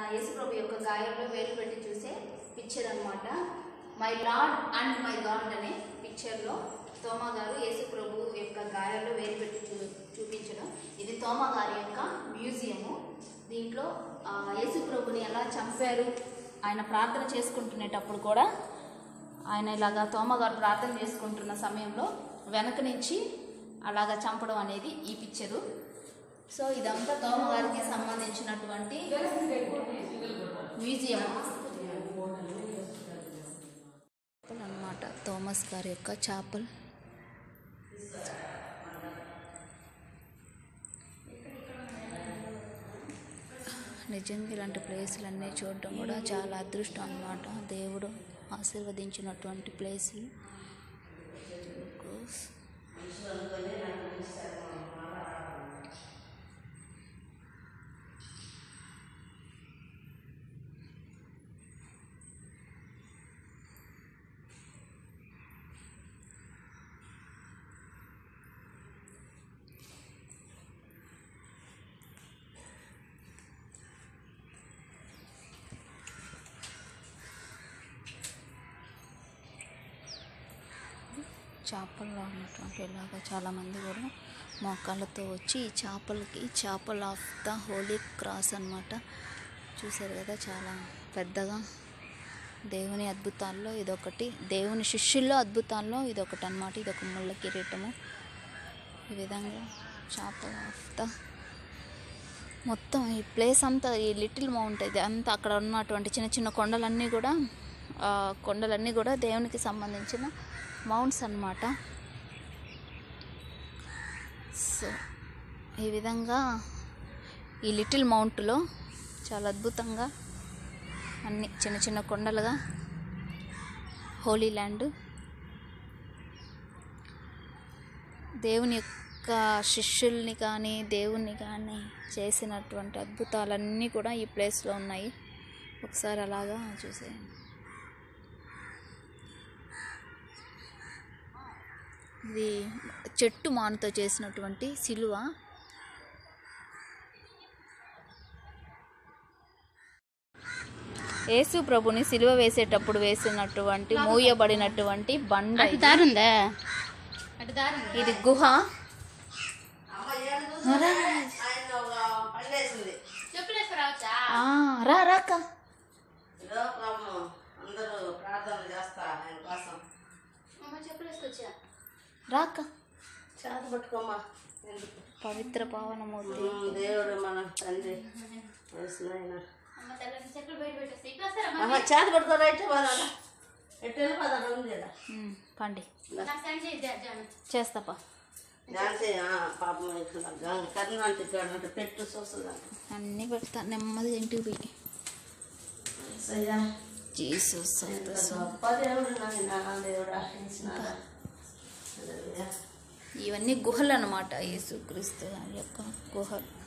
యేసుప్రభు యొక్క గాయంలో వేలు పెట్టి చూసే పిక్చర్ అన్నమాట my lord and my god అనే పిక్చర్లో తోమా గారు యేసుప్రభు యొక్క గాయాల్లో వేలు పెట్టి చూ చూపించడం ఇది తోమా గారి యొక్క మ్యూజియము దీంట్లో ఆ, యేసుప్రభుని ఎలా చంపారు ఆయన ప్రార్థన చేసుకుంటునేటప్పుడు కూడా ఆయన ఇలాగా తోమగారు ప్రార్థన చేసుకుంటున్న సమయంలో వెనక నుంచి అలాగా చంపడం అనేది ఈ పిక్చరు సో ఇదంతా తోమగారికి సంబంధించినటువంటి మ్యూజియం అన్నమాట థోమస్ గారి యొక్క చాపల్ నిజంగా ఇలాంటి ప్లేసులన్నీ చూడడం కూడా చాలా అదృష్టం అన్నమాట దేవుడు ఆశీర్వదించినటువంటి ప్లేసులు Goes. చేపల్లో ఉన్నటువంటి ఇలాగా చాలామంది కూడా మోకాళ్ళతో వచ్చి ఈ చేపలకి chapel of the holy cross అన్నమాట చూసారు కదా చాలా పెద్దగా దేవుని అద్భుతాల్లో ఇదొకటి దేవుని శిష్యుల్లో అద్భుతాల్లో ఇదొకటి అన్నమాట ఇదొక ముళ్ళ కిరీటము ఈ విధంగా చేపల్ ఆఫ్ ద మొత్తం ఈ ప్లేస్ అంతా ఈ లిటిల్ మౌంట్ ఇది అంతా అక్కడ ఉన్నటువంటి చిన్న చిన్న కొండలన్నీ కూడా ఆ కొండలన్నీ కూడా దేవునికి సంబంధించిన మౌంట్స్ అన్నమాట సో ఈ విధంగా ఈ లిటిల్ మౌంట్లో చాలా అద్భుతంగా అన్ని చిన్న చిన్న కొండలుగా హోలీ ల్యాండ్ దేవుని యొక్క శిష్యుల్ని కానీ దేవుణ్ణి కానీ చేసినటువంటి అద్భుతాలన్నీ కూడా ఈ ప్లేస్లో ఉన్నాయి ఒకసారి అలాగా చూసేయండి ఇది చెట్టు మానుతో చేసినటువంటి సిలువ యేసు ప్రభుని సిలువ వేసేటప్పుడు వేసినటువంటి మూయబడినటువంటి బండ ఇది. దారుందా ఇది గుహ ఆ, రా రాక ఏదో పాపం అందరూ ప్రార్థన చేస్తా ఆయన కోసం రాక చేత పట్టుకోమ్మా ఎందుకు పవిత్ర పావనమూర్తి ఉమ్, దేవుడు మన తండ్రి వేసిన చేత పట్టుకో రైట్ పదాడా ఎటు వెళ్ళి పదాడు ఉంది ఈడ. ఉమ్, పండి చేస్తాపా ఝాన్సీ ఆ, పాపం ఇక్కడ గంగ కర్ణాంటి అంటే పెట్టు చూస్తుందంట అన్నీ పెడతా నెమ్మదిగా ఇంటికి పోయి సయ్యా జీసస్ గొప్ప దేవుడు నాయన దేవుడు ఆశించినాడు హల్లెలూయా. ఇవన్నీ గుహలు అన్నమాట యేసుక్రీస్తు గారి యొక్క గుహలు